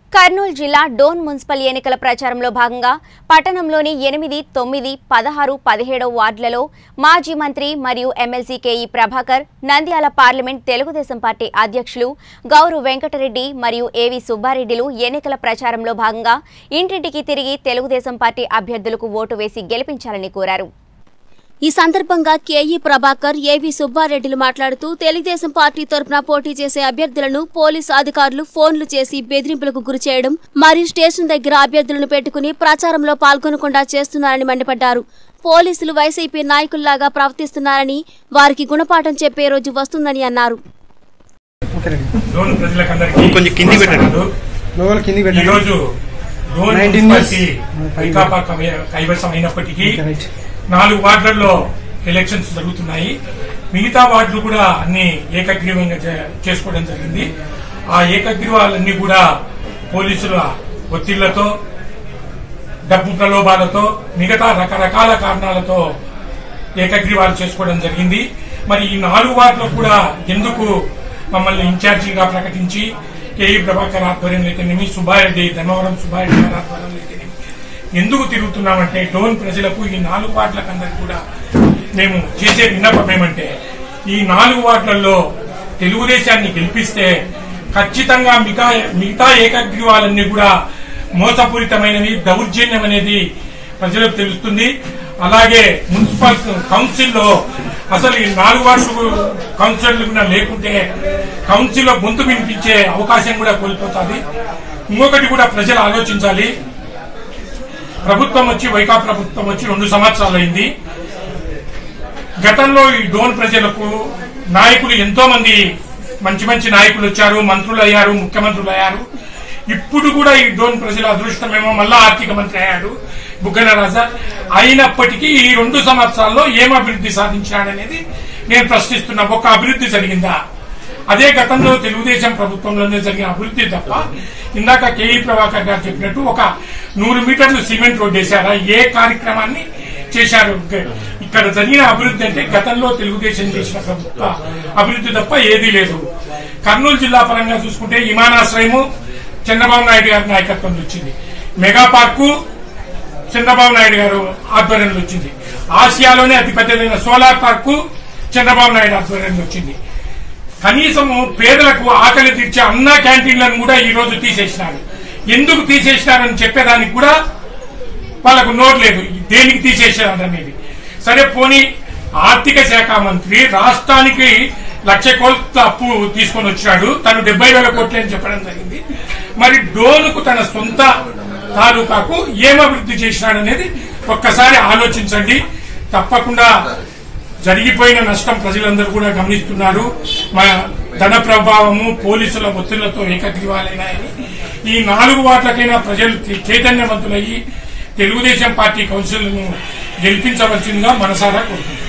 కర్నూలు జిల్లా డోన్ మున్సిపల్ ఎన్నికల ప్రచారంలో భాగంగా పట్టణంలోని ఎనిమిది తొమ్మిది పదహారు పదిహేడవ వార్డులలో మాజీ మంత్రి మరియు MLC K E Prabhakar Nandyal parliament Telugu Desam party అధ్యక్షులు గౌరు వెంకటరెడ్డి మరియు ఏవి సుబ్బారెడ్డిలు ఎన్నికల ప్రచారంలో భాగంగా ఇంటింటికి తిరిగి తెలుగుదేశం పార్టీ అభ్యర్థులకు ఓటు వేసి గెలిపించాలని కోరారు ఈ సందర్భంగా కేఈ ప్రభాకర్ ఏవి సుబ్బారెడ్డిలు మాట్లాడుతూ తెలుగుదేశం పార్టీ తరపున పోటీ చేసే అభ్యర్థులను పోలీసు అధికారులు ఫోన్లు చేసి బెదిరింపులకు గురి చేయడం మరియు స్టేషన్ దగ్గర అభ్యర్థులను పెట్టుకుని ప్రచారంలో పాల్గొనకుండా చేస్తున్నారని మండిపడ్డారు పోలీసులు వైసీపీ నాయకుల్లాగా ప్రవర్తిస్తున్నారని వారికి గుణపాఠం చెప్పే రోజు వస్తుందని అన్నారు డోన్ ప్రజలకందరికీ కొంచెం కింది పెట్టండి. నమస్కారాలు. లోపల కింది ఈ పెట్టండి రోజు డోన్ 19 మున్సిపాలిటీ years. వైకాపా కవ- కైవసం అయినప్పటికీ Okay, right. నాలుగు వార్డులలో ఎలక్షన్స్ జరుగుతున్నాయి మిగతా వార్డులు కూడా అన్ని ఏకగ్రీవంగా చే- చేసుకోవడం జరిగింది ఆ ఏకగ్రీవాలన్నీ కూడా పోలీసుల ఒత్తిళ్లతో డబ్బు ప్రలోభాలతో మిగతా రకరకాల కారణాలతో ఏకగ్రీవాలు చేసుకోవడం జరిగింది మరి ఈ నాలుగు వార్డులో కూడా ఎందుకు మమ్మల్ని ఇన్ఛార్జిగా ప్రకటించి కేఈ ప్రభాకర్ ఆధ్వర్యంలో అయితేనేమి సుబ్బారెడ్డి ధర్మవరం సుబ్బారెడ్డి గారి ఆధ్వర్యంలో అయితేనేమి ఎందుకు తిరుగుతున్నామంటే డోన్ ప్రజలకు ఈ నాలుగు వార్డులకు అందరికి కూడా మేము చేసే విన్నపం ఏమంటే ఈ నాలుగు వార్డులలో తెలుగుదేశాన్ని గెలిపిస్తే ఖచ్చితంగా మిగతా మిగతా ఏకగ్రీవాలన్నీ కూడా మోసపూరితమైనవి దౌర్జన్యం అనేది ప్రజలకు తెలుస్తుంది అలాగే మున్సిపల్ కౌన్సిల్లో అసలు ఈ నాలుగు వార్డు కౌన్సిల్ కూడా లేకుంటే కౌన్సిల్లో గొంతు వినిపించే అవకాశం కూడా కోల్పోతుంది ఇంకొకటి కూడా ప్రజలు ఆలోచించాలి ప్రభుత్వం వచ్చి వైకా ప్రభుత్వం వచ్చి రెండు సంవత్సరాలు అయింది గతంలో ఈ డోన్ ప్రజలకు నాయకులు ఎంతో మంది మంచి మంచి నాయకులు వచ్చారు మంత్రులు అయ్యారు ముఖ్యమంత్రులు అయ్యారు ఇప్పుడు కూడా ఈ డోన్ ప్రజల అదృష్టమేమో మళ్ళా ఆర్థిక మంత్రి అయ్యాడు బుగ్గన రాజా అయినప్పటికీ ఈ రెండు సంవత్సరాల్లో ఏం అభివృద్ధి సాధించాడనేది నేను ప్రశ్నిస్తున్నా ఒక అభివృద్ధి జరిగిందా అదే గతంలో తెలుగుదేశం ప్రభుత్వంలోనే జరిగిన అభివృద్ధి తప్ప ఇందాక కేఈ ప్రభాకర్ గారు చెప్పినట్టు ఒక నూరు మీటర్లు సిమెంట్ రోడ్ వేశారా ఏ కార్యక్రమాన్ని చేశారు ఇక్కడ జరిగిన అభివృద్ధి అంటే గతంలో తెలుగుదేశం చేసిన ప్రభుత్వ అభివృద్ధి తప్ప ఏదీ లేదు కర్నూలు జిల్లా పరంగా చూసుకుంటే విమానాశ్రయము చంద్రబాబు నాయుడు గారి నాయకత్వంలో వచ్చింది మెగా పార్కు చంద్రబాబు నాయుడు గారు ఆధ్వర్యంలో వచ్చింది ఆసియాలోనే అతిపెద్దదైన సోలార్ పార్కు చంద్రబాబు నాయుడు ఆధ్వర్యంలో వచ్చింది కనీసము పేదలకు ఆకలి తీర్చే అన్న క్యాంటీన్లను కూడా ఈ రోజు తీసేసినారు ఎందుకు తీసేసినారని చెప్పేదానికి కూడా వాళ్ళకు నోరు లేదు దేనికి తీసేసారు అనేది సరే పోనీ ఆర్థిక శాఖ మంత్రి రాష్ట్రానికి లక్ష కోట్ల అప్పు తీసుకొని వచ్చినాడు తను డెబ్బై వేల కోట్లు అని చెప్పడం జరిగింది మరి డోనుకు తన సొంత తాలూకాకు ఏం అభివృద్ధి చేసినాడనేది ఒక్కసారి ఆలోచించండి తప్పకుండా జరిగిపోయిన నష్టం ప్రజలందరూ కూడా గమనిస్తున్నారు మా ధన ప్రభావము పోలీసుల ఒత్తిళ్లతో ఏకగ్రీవాలైనాయని ఈ నాలుగు వాట్లకైనా ప్రజలు చే- చైతన్యవంతులయ్యి తెలుగుదేశం పార్టీ కౌన్సిల్ను గెలిపించవలసిందిగా మనసారా కోరుకుంటున్నాను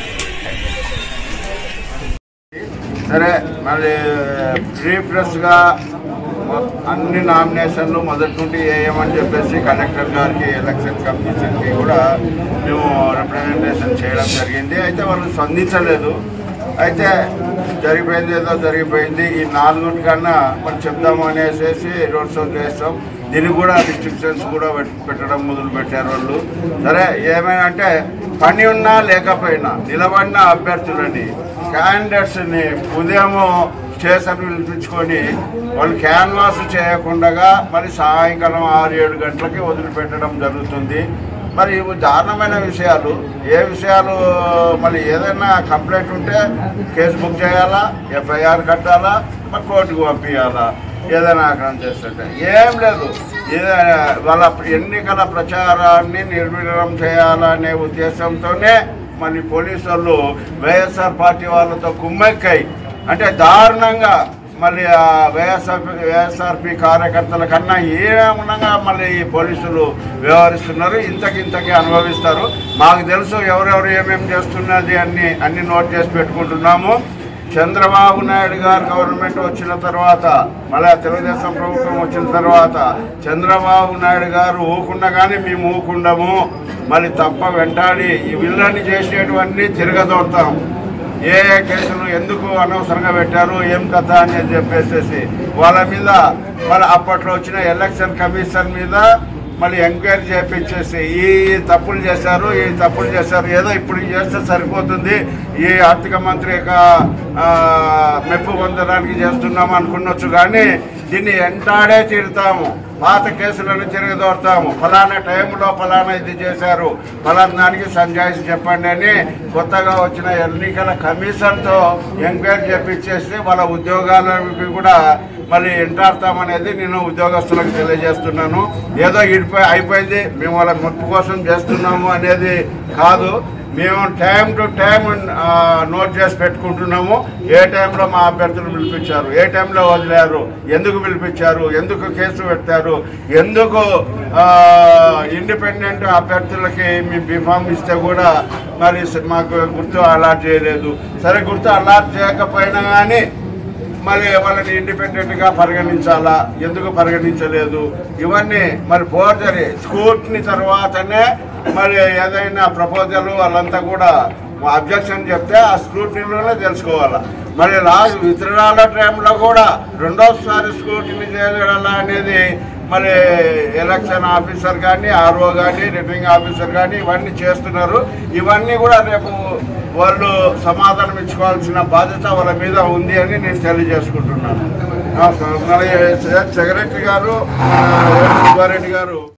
సరే మళ్ళీ ఫ్రీ ప్రెస్గా అన్ని నామినేషన్లు మొదటి నుండి వేయమని చెప్పేసి కలెక్టర్ గారికి ఎలక్షన్ కమిషన్కి కూడా మేము రిప్రజెంటేషన్ చేయడం జరిగింది అయితే వాళ్ళు స్పందించలేదు అయితే జరిగిపోయింది ఏదో జరిగిపోయింది ఈ నాలుగుటి కన్నా మనం చెప్దాము అనేసి రోడ్ షో చేస్తాం దీనికి కూడా రిస్ట్రిక్షన్స్ కూడా పెట్- పెట్టడం మొదలు పెట్టారు వాళ్ళు సరే ఏమైనా అంటే పని ఉన్నా లేకపోయినా నిలబడిన అభ్యర్థులని క్యాండిడేట్స్ని ఉదయము స్టేషన్ పిలిపించుకొని వాళ్ళు క్యాన్వాస్ చేయకుండా మరి సాయంకాలం ఆరు ఏడు గంటలకి వదిలిపెట్టడం జరుగుతుంది మరి ఇవి దారుణమైన విషయాలు ఏ విషయాలు మరి ఏదైనా కంప్లైంట్ ఉంటే కేసు బుక్ చేయాలా ఎఫ్ఐఆర్ కట్టాలా మరి కోర్టుకు పంపించాలా ఏదైనా ఆక్రమణ చేస్తుంటే ఏం లేదు ఏదైనా వాళ్ళ ఎన్నికల ప్రచారాన్ని నిర్వీర్యం చేయాలనే ఉద్దేశంతోనే మరి పోలీసు వాళ్ళు వైఎస్ఆర్ పార్టీ వాళ్ళతో కుమ్మెక్కై అంటే దారుణంగా మళ్ళీ ఆ వైఎస్ఆర్ వైఎస్ఆర్పి కార్యకర్తల కన్నా ఏమునంగా మళ్ళీ ఈ పోలీసులు వ్యవహరిస్తున్నారు ఇంతకింతకి అనుభవిస్తారు మాకు తెలుసు ఎవరెవరు ఏమేమి చేస్తున్నది అన్ని అన్ని నోట్ చేసి పెట్టుకుంటున్నాము చంద్రబాబు నాయుడు గారు గవర్నమెంట్ వచ్చిన తర్వాత మళ్ళీ తెలుగుదేశం ప్రభుత్వం వచ్చిన తర్వాత చంద్రబాబు నాయుడు గారు ఊకుండా కానీ మేము ఊకుండము మళ్ళీ తప్ప వెంటాడి ఈ విల్లని చేసేటివన్నీ తిరగదోడతాం ఏ ఏ కేసులు ఎందుకు అనవసరంగా పెట్టారు ఏం కథ అని చెప్పేసి వాళ్ళ మీద మరి అప్పట్లో వచ్చిన ఎలక్షన్ కమిషన్ మీద మళ్ళీ ఎంక్వైరీ చేపించేసి ఈ ఈ తప్పులు చేశారు ఈ తప్పులు చేశారు ఏదో ఇప్పుడు చేస్తే సరిపోతుంది ఈ ఆర్థిక మంత్రి యొక్క ఆ, మెప్పు పొందడానికి చేస్తున్నాము అనుకున్నొచ్చు కానీ దీన్ని ఎంటాడే తీరుతాము పాత కేసులను తిరగదోడతాము ఫలానా టైంలో ఫలానా ఇది చేశారు ఫలానా దానికి సంజాయిషి చెప్పండి అని కొత్తగా వచ్చిన ఎన్నికల కమిషన్తో ఎంక్వైరీ చేపించేసి వాళ్ళ ఉద్యోగాలకి కూడా మరి ఎంటాడతామనేది నేను ఉద్యోగస్తులకు తెలియజేస్తున్నాను ఏదో ఇడిపోయి అయిపోయింది మేము వాళ్ళ మొత్తం కోసం చేస్తున్నాము అనేది కాదు మేము టైం టు టైం నోట్ చేసి పెట్టుకుంటున్నాము ఏ టైంలో మా అభ్యర్థులు పిలిపించారు ఏ టైంలో వదిలేరు ఎందుకు పిలిపించారు ఎందుకు కేసు పెట్టారు ఎందుకు ఇండిపెండెంట్ అభ్యర్థులకి మీ బీఫామ్ ఇస్తే కూడా మరి మాకు గుర్తు అలాట్ చేయలేదు సరే గుర్తు అలాట్ చేయకపోయినా కానీ మరి వాళ్ళని ఇండిపెండెంట్గా పరిగణించాలా ఎందుకు పరిగణించలేదు ఇవన్నీ మరి ఫోర్జరీ స్కూట్ని తర్వాతనే మరి ఏదైనా ప్రపోజల్ వాళ్ళంతా కూడా అబ్జెక్షన్ చెప్తే ఆ స్క్రూటినీలోనే తెలుసుకోవాలా మరి లాస్ట్ విత్డ్రాల టైంలో కూడా రెండోసారి స్క్రూటినీ చేయాలా అనేది మరి ఎలక్షన్ ఆఫీసర్ కానీ ఆర్ఓ కానీ రిటర్నింగ్ ఆఫీసర్ కానీ ఇవన్నీ చేస్తున్నారు ఇవన్నీ కూడా రేపు వాళ్ళు సమాధానం ఇచ్చుకోవాల్సిన బాధ్యత వాళ్ళ మీద ఉంది అని నేను తెలియజేసుకుంటున్నాను సెక్రటరీ గారు సుబ్బారెడ్డి గారు